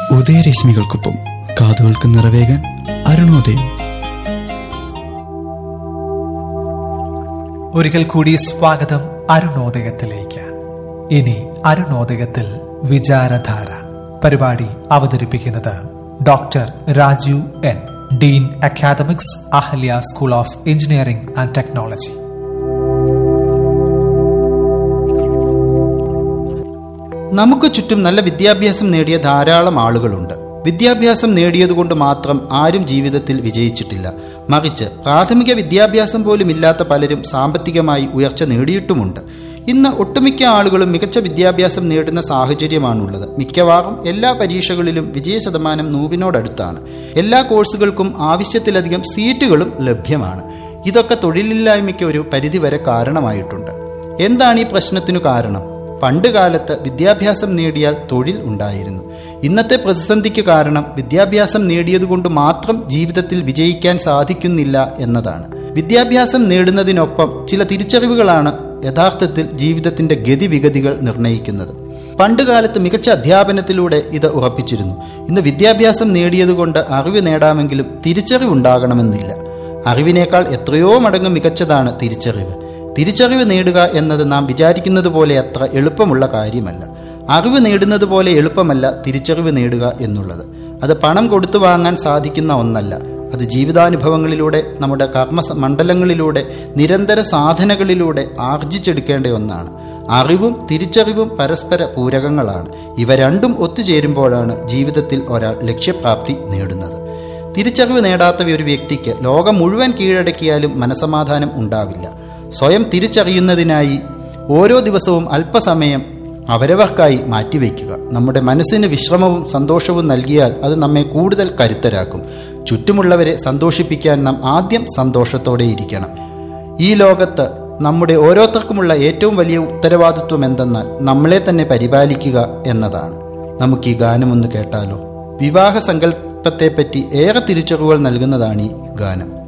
ഉദയരശ്മികൾക്കൊപ്പം കാതുകൾക്ക് നിറവേകാൻ അരുണോദയം ഒരിക്കൽ കൂടി സ്വാഗതം അരുണോദയത്തിലേക്ക് ഇനി അരുണോദയത്തിൽ വിചാരധാര പരിപാടി അവതരിപ്പിക്കുന്നത് doctor Rajeev N dean academics Ahalia school of engineering and technology നമുക്ക് ചുറ്റും നല്ല വിദ്യാഭ്യാസം നേടിയ ധാരാളം ആളുകളുണ്ട് വിദ്യാഭ്യാസം നേടിയതുകൊണ്ട് മാത്രം ആരും ജീവിതത്തിൽ വിജയിച്ചിട്ടില്ല മറിച്ച് പ്രാഥമിക വിദ്യാഭ്യാസം പോലും ഇല്ലാത്ത പലരും സാമ്പത്തികമായി ഉയർച്ച നേടിയിട്ടുമുണ്ട് ഇന്ന് ഒട്ടുമിക്ക ആളുകളും മികച്ച വിദ്യാഭ്യാസം നേടുന്ന സാഹചര്യമാണുള്ളത് മിക്കവാറും എല്ലാ പരീക്ഷകളിലും വിജയ ശതമാനം നൂറിനോടടുത്താണ് എല്ലാ കോഴ്സുകൾക്കും ആവശ്യത്തിലധികം സീറ്റുകളും ലഭ്യമാണ് ഇതൊക്കെ തൊഴിലില്ലായ്മയ്ക്ക് ഒരു പരിധിവരെ കാരണമായിട്ടുണ്ട് എന്താണ് ഈ പ്രശ്നത്തിനു കാരണം പണ്ട് കാലത്ത് വിദ്യാഭ്യാസം നേടിയാൽ തൊഴിൽ ഉണ്ടായിരുന്നു ഇന്നത്തെ പ്രതിസന്ധിക്ക് കാരണം വിദ്യാഭ്യാസം നേടിയതുകൊണ്ട് മാത്രം ജീവിതത്തിൽ വിജയിക്കാൻ സാധിക്കുന്നില്ല എന്നതാണ് വിദ്യാഭ്യാസം നേടുന്നതിനൊപ്പം ചില തിരിച്ചറിവുകളാണ് യഥാർത്ഥത്തിൽ ജീവിതത്തിന്റെ ഗതിവിഗതികൾ നിർണ്ണയിക്കുന്നത് പണ്ട് കാലത്ത് മികച്ച അധ്യാപനത്തിലൂടെ ഇത് ഉറപ്പിച്ചിരുന്നു ഇന്ന് വിദ്യാഭ്യാസം നേടിയതുകൊണ്ട് അറിവ് നേടാമെങ്കിലും തിരിച്ചറിവുണ്ടാകണമെന്നില്ല അറിവിനേക്കാൾ എത്രയോ മടങ്ങ് മികച്ചതാണ് തിരിച്ചറിവ് തിരിച്ചറിവ് നേടുക എന്നത് നാം വിചാരിക്കുന്നത് പോലെ അത്ര എളുപ്പമുള്ള കാര്യമല്ല അറിവ് നേടുന്നത് പോലെ എളുപ്പമല്ല തിരിച്ചറിവ് നേടുക എന്നുള്ളത് അത് പണം കൊടുത്തു വാങ്ങാൻ സാധിക്കുന്ന ഒന്നല്ല അത് ജീവിതാനുഭവങ്ങളിലൂടെ നമ്മുടെ കർമ്മ മണ്ഡലങ്ങളിലൂടെ നിരന്തര സാധനകളിലൂടെ ആർജിച്ചെടുക്കേണ്ട ഒന്നാണ് അറിവും തിരിച്ചറിവും പരസ്പര പൂരകങ്ങളാണ് ഇവ രണ്ടും ഒത്തുചേരുമ്പോഴാണ് ജീവിതത്തിൽ ഒരാൾ ലക്ഷ്യപ്രാപ്തി നേടുന്നത് തിരിച്ചറിവ് നേടാത്ത ഒരു വ്യക്തിക്ക് ലോകം മുഴുവൻ കീഴടക്കിയാലും മനസമാധാനം ഉണ്ടാവില്ല സ്വയം തിരിച്ചറിയുന്നതിനായി ഓരോ ദിവസവും അല്പസമയം അവരവർക്കായി മാറ്റിവെക്കുക നമ്മുടെ മനസ്സിന് വിശ്രമവും സന്തോഷവും നൽകിയാൽ അത് നമ്മെ കൂടുതൽ കരുത്തരാക്കും ചുറ്റുമുള്ളവരെ സന്തോഷിപ്പിക്കാൻ നാം ആദ്യം സന്തോഷത്തോടെ ഇരിക്കണം ഈ ലോകത്ത് നമ്മുടെ ഓരോരുത്തർക്കുമുള്ള ഏറ്റവും വലിയ ഉത്തരവാദിത്വം എന്തെന്നാൽ നമ്മളെ തന്നെ പരിപാലിക്കുക എന്നതാണ് നമുക്ക് ഈ ഗാനം ഒന്ന് കേട്ടാലോ വിവാഹ സങ്കല്പത്തെപ്പറ്റി ഏറെ തിരിച്ചറിവുകൾ നൽകുന്നതാണ് ഈ ഗാനം